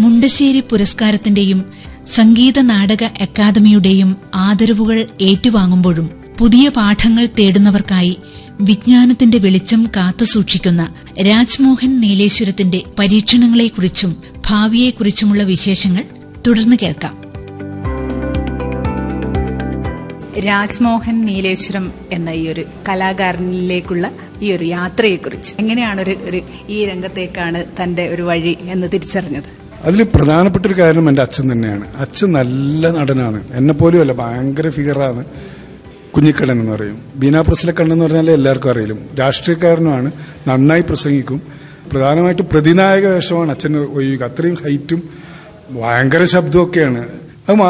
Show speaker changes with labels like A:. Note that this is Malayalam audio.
A: മുണ്ടശ്ശേരി പുരസ്കാരത്തിന്റെയും സംഗീത നാടക അക്കാദമിയുടെയും ആദരവുകൾ ഏറ്റുവാങ്ങുമ്പോഴും പുതിയ പാഠങ്ങൾ തേടുന്നവർക്കായി വിജ്ഞാനത്തിന്റെ വെളിച്ചം കാത്തുസൂക്ഷിക്കുന്ന രാജ്മോഹൻ നീലേശ്വരത്തിന്റെ പരീക്ഷണങ്ങളെക്കുറിച്ചും ഭാവിയെക്കുറിച്ചുമുള്ള വിശേഷങ്ങൾ തുടർന്ന് കേൾക്കാം
B: രാജ്മോഹൻ നീലേശ്വരം എന്ന ഈ ഒരു കലാകാരനിലേക്കുള്ള ഈ ഒരു യാത്രയെക്കുറിച്ച് എങ്ങനെയാണ് ഒരു ഒരു ഈ രംഗത്തേക്കാണ് തന്റെ ഒരു വഴി എന്ന് തിരിച്ചറിഞ്ഞത്
C: അതിൽ പ്രധാനപ്പെട്ട ഒരു കാരണം എൻ്റെ അച്ഛൻ തന്നെയാണ് അച്ഛൻ നല്ല നടനാണ് എന്നെ പോലും അല്ല ഭയങ്കര ഫിഗറാണ് കുഞ്ഞിക്കണ്ണൻ എന്ന് പറയും ബീന പ്രസിലെ കണ്ണൻ എന്ന് പറഞ്ഞാൽ എല്ലാവർക്കും അറിയില്ല രാഷ്ട്രീയക്കാരനുമാണ് നന്നായി പ്രസംഗിക്കും പ്രധാനമായിട്ട് പ്രതിനായക വേഷമാണ് അച്ഛൻ ഒഴിയുക അത്രയും ഹൈറ്റും ഭയങ്കര ശബ്ദമൊക്കെയാണ്